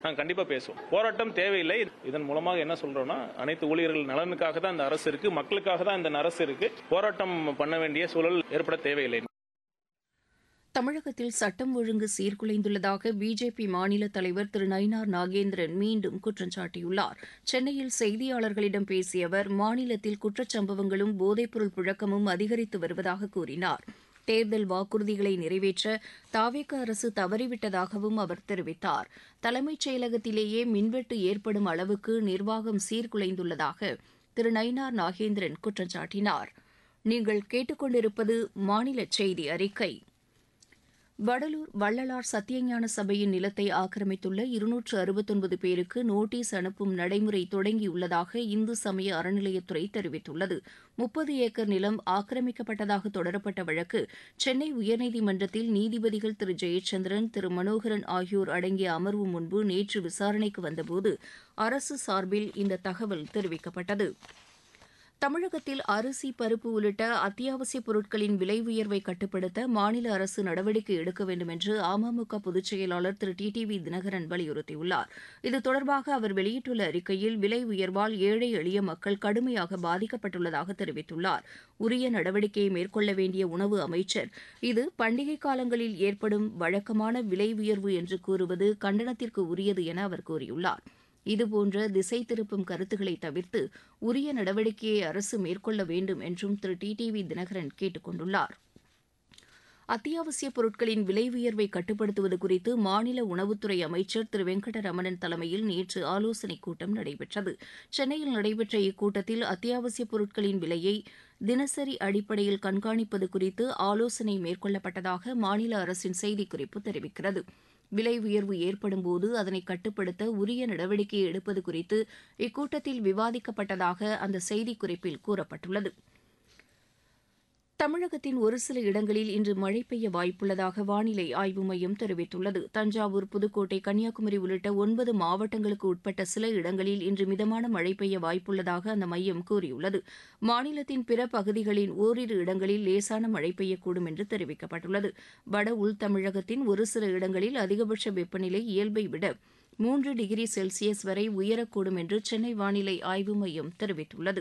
நாங்கள் கண்டிப்பா பேசுவோம் போராட்டம் தேவையில்லை இதன் மூலமாக என்ன சொல்றோம்னா அனைத்து ஊழியர்கள் நலனுக்காக தான் இந்த அரசு இருக்கு மக்களுக்காக தான் இந்த அரசு இருக்கு போராட்டம் பண்ண வேண்டிய சூழல் ஏற்பட தேவையில்லை தமிழகத்தில் சட்டம் ஒழுங்கு சீர்குலைந்துள்ளதாக பிஜேபி மாநில தலைவர் திரு நயினார் நாகேந்திரன் மீண்டும் குற்றம் சாட்டியுள்ளார் சென்னையில் செய்தியாளர்களிடம் பேசிய அவர் மாநிலத்தில் குற்றச்சம்பவங்களும் போதைப்பொருள் புழக்கமும் அதிகரித்து வருவதாக கூறினார் தேர்தல் வாக்குறுதிகளை நிறைவேற்ற தாவேக அரசு தவறிவிட்டதாகவும் அவர் தெரிவித்தார் தலைமைச் செயலகத்திலேயே மின்வெட்டு ஏற்படும் அளவுக்கு நிர்வாகம் சீர்குலைந்துள்ளதாக திரு நயினார் நாகேந்திரன் குற்றம் சாட்டினார் நீங்கள் கேட்டுக்கொண்டிருப்பது மாநில செய்தி அறிக்கை வடலூர் வள்ளலார் சத்தியஞான சபையின் நிலத்தை ஆக்கிரமித்துள்ள இருநூற்று அறுபத்தொன்பது பேருக்கு நோட்டீஸ் அனுப்பும் நடைமுறை தொடங்கியுள்ளதாக இந்து சமய அறநிலையத்துறை தெரிவித்துள்ளது முப்பது ஏக்கர் நிலம் ஆக்கிரமிக்கப்பட்டதாக தொடரப்பட்ட வழக்கு சென்னை உயர்நீதிமன்றத்தில் நீதிபதிகள் திரு ஜெயச்சந்திரன் திரு மனோகரன் ஆகியோர் அடங்கிய அமர்வு முன்பு நேற்று விசாரணைக்கு வந்தபோது அரசு சார்பில் இந்த தகவல் தெரிவிக்கப்பட்டது தமிழகத்தில் அரிசி பருப்பு உள்ளிட்ட அத்தியாவசியப் பொருட்களின் விலை உயர்வை கட்டுப்படுத்த மாநில அரசு நடவடிக்கை எடுக்க வேண்டும் என்று அமமுக பொதுச் செயலாளர் திரு டி டி வி தினகரன் வலியுறுத்தியுள்ளார் இது தொடர்பாக அவர் வெளியிட்டுள்ள அறிக்கையில் விலை உயர்வால் ஏழை எளிய மக்கள் கடுமையாக பாதிக்கப்பட்டுள்ளதாக தெரிவித்துள்ளார் உரிய நடவடிக்கையை மேற்கொள்ள வேண்டிய உணவு அமைச்சர் இது பண்டிகை காலங்களில் ஏற்படும் வழக்கமான விலை உயர்வு என்று கூறுவது கண்டனத்திற்கு உரியது என அவர் கூறியுள்ளார் இதுபோன்ற திசை திருப்பும் கருத்துக்களை தவிர்த்து உரிய நடவடிக்கையை அரசு மேற்கொள்ள வேண்டும் என்றும் திரு டி டி வி தினகரன் கேட்டுக் கொண்டுள்ளார் அத்தியாவசியப் பொருட்களின் விலை உயர்வை கட்டுப்படுத்துவது குறித்து மாநில உணவுத்துறை அமைச்சர் திரு வெங்கடரமணன் தலைமையில் நேற்று ஆலோசனைக் கூட்டம் நடைபெற்றது சென்னையில் நடைபெற்ற இக்கூட்டத்தில் அத்தியாவசியப் பொருட்களின் விலையை தினசரி அடிப்படையில் கண்காணிப்பது குறித்து ஆலோசனை மேற்கொள்ளப்பட்டதாக மாநில அரசின் செய்திக்குறிப்பு தெரிவிக்கிறது விலை உயர்வு ஏற்படும்போது அதனை கட்டுப்படுத்த உரிய நடவடிக்கை எடுப்பது குறித்து இக்கூட்டத்தில் விவாதிக்கப்பட்டதாக அந்த செய்திக்குறிப்பில் கூறப்பட்டுள்ளது தமிழகத்தின் ஒரு சில இடங்களில் இன்று மழை பெய்ய வாய்ப்புள்ளதாக வானிலை ஆய்வு மையம் தெரிவித்துள்ளது தஞ்சாவூர் புதுக்கோட்டை கன்னியாகுமரி உள்ளிட்ட ஒன்பது மாவட்டங்களுக்கு உட்பட்ட சில இடங்களில் இன்று மிதமான மழை பெய்ய வாய்ப்புள்ளதாக அந்த மையம் கூறியுள்ளது மாநிலத்தின் பிற பகுதிகளின் ஓரிரு இடங்களில் லேசான மழை பெய்யக்கூடும் என்று தெரிவிக்கப்பட்டுள்ளது வட உள் தமிழகத்தின் ஒரு சில இடங்களில் அதிகபட்ச வெப்பநிலை இயல்பை விட மூன்று டிகிரி செல்சியஸ் வரை உயரக்கூடும் என்று சென்னை வானிலை ஆய்வு மையம் தெரிவித்துள்ளது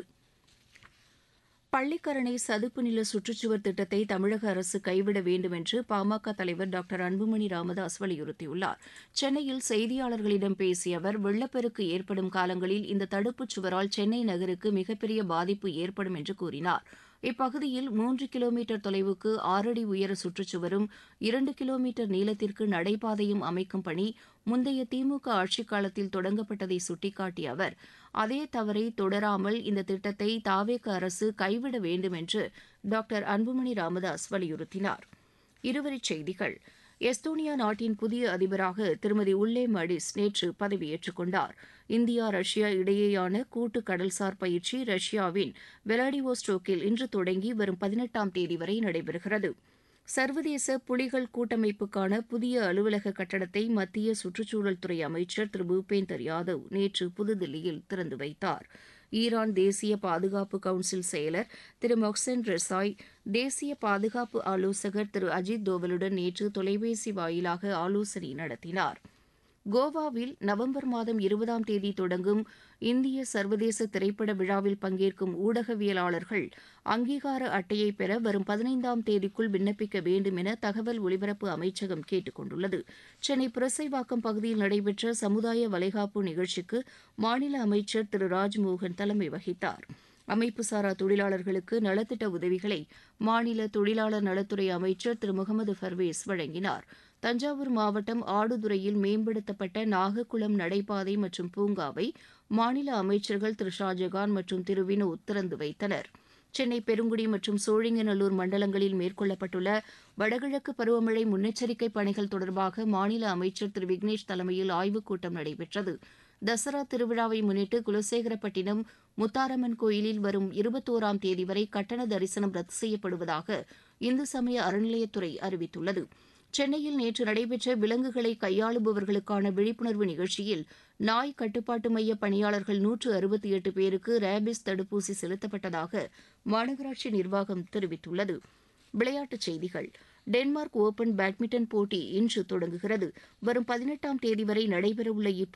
பள்ளிக்கரணை சதுப்பு நில சுற்றுச்சுவர் திட்டத்தை தமிழக அரசு கைவிட வேண்டும் என்று பாமக தலைவர் டாக்டர் அன்புமணி ராமதாஸ் வலியுறுத்தியுள்ளார் சென்னையில் செய்தியாளர்களிடம் பேசிய அவர் வெள்ளப்பெருக்கு ஏற்படும் காலங்களில் இந்த தடுப்புச் சுவரால் சென்னை நகருக்கு மிகப்பெரிய பாதிப்பு ஏற்படும் என்று கூறினார் இப்பகுதியில் மூன்று கிலோமீட்டர் தொலைவுக்கு ஆறடி உயர சுற்றுச்சுவரும் இரண்டு கிலோமீட்டர் நீளத்திற்கு நடைபாதையும் அமைக்கும் பணி முந்தைய திமுக ஆட்சிக் காலத்தில் தொடங்கப்பட்டதை சுட்டிக்காட்டிய அவர் அதே தவறை தொடராமல் இந்த திட்டத்தை தாவேக அரசு கைவிட வேண்டும் என்று டாக்டர் அன்புமணி ராமதாஸ் வலியுறுத்தினார் இருவரிச் செய்திகள் எஸ்தோனியா நாட்டின் புதிய அதிபராக திருமதி உல்லே மடிஸ் நேற்று பதவியேற்றுக் கொண்டார் இந்தியா ரஷ்யா இடையேயான கூட்டு கடல்சார் பயிற்சி ரஷ்யாவின் வெலாடிவோஸ்டோக்கில் இன்று தொடங்கி வரும் பதினெட்டாம் தேதி வரை நடைபெறுகிறது சர்வதேச புலிகள் கூட்டமைப்புக்கான புதிய அலுவலக கட்டடத்தை மத்திய சுற்றுச்சூழல் துறை அமைச்சர் திரு பூபேந்தர் யாதவ் நேற்று புதுதில்லியில் திறந்து வைத்தார் ஈரான் தேசிய பாதுகாப்பு கவுன்சில் செயலர் திரு மொக்சன் ரெசாய் தேசிய பாதுகாப்பு ஆலோசகர் திரு அஜித் தோவலுடன் நேற்று தொலைபேசி வாயிலாக ஆலோசனை நடத்தினார் கோவாவில் நவம்பர் மாதம் இருபதாம் தேதி தொடங்கும் இந்திய சர்வதேச திரைப்பட விழாவில் பங்கேற்கும் ஊடகவியலாளர்கள் அங்கீகார அட்டையை பெற வரும் பதினைந்தாம் தேதிக்குள் விண்ணப்பிக்க வேண்டும் என தகவல் ஒலிபரப்பு அமைச்சகம் கேட்டுக் கொண்டுள்ளது சென்னை புரசைவாக்கம் பகுதியில் நடைபெற்ற சமுதாய வளைகாப்பு நிகழ்ச்சிக்கு மாநில அமைச்சர் திரு ராஜ்மோகன் தலைமை வகித்தார் அமைப்புசாரா தொழிலாளர்களுக்கு நலத்திட்ட உதவிகளை மாநில தொழிலாளர் நலத்துறை அமைச்சர் திரு முகமது ஃபர்வேஸ் வழங்கினார் தஞ்சாவூர் மாவட்டம் ஆடுதுறையில் மேம்படுத்தப்பட்ட நாகக்குளம் நடைபாதை மற்றும் பூங்காவை மாநில அமைச்சர்கள் திரு ஷாஜகான் மற்றும் திரு வினோத் திறந்து வைத்தனர் சென்னை பெருங்குடி மற்றும் சோழிங்கநல்லூர் மண்டலங்களில் மேற்கொள்ளப்பட்டுள்ள வடகிழக்கு பருவமழை முன்னெச்சரிக்கை பணிகள் தொடர்பாக மாநில அமைச்சர் திரு விக்னேஷ் தலைமையில் ஆய்வுக் கூட்டம் நடைபெற்றது தசரா திருவிழாவை முன்னிட்டு குலசேகரப்பட்டினம் முத்தாரம்மன் கோயிலில் வரும் இருபத்தோராம் தேதி வரை கட்டண தரிசனம் ரத்து செய்யப்படுவதாக இந்து சமய அறநிலையத்துறை அறிவித்துள்ளது சென்னையில் நேற்று நடைபெற்ற விலங்குகளை கையாளுபவர்களுக்கான விழிப்புணர்வு நிகழ்ச்சியில் நாய் கட்டுப்பாட்டு மைய பணியாளர்கள் நூற்று அறுபத்தி எட்டு பேருக்கு ரேபிஸ் தடுப்பூசி செலுத்தப்பட்டதாக மாநகராட்சி நிர்வாகம் தெரிவித்துள்ளது விளையாட்டுச் செய்திகள் டென்மார்க் ஓபன் பேட்மிண்டன் போட்டி இன்று தொடங்குகிறது வரும் பதினெட்டாம் தேதி வரை நடைபெறவுள்ள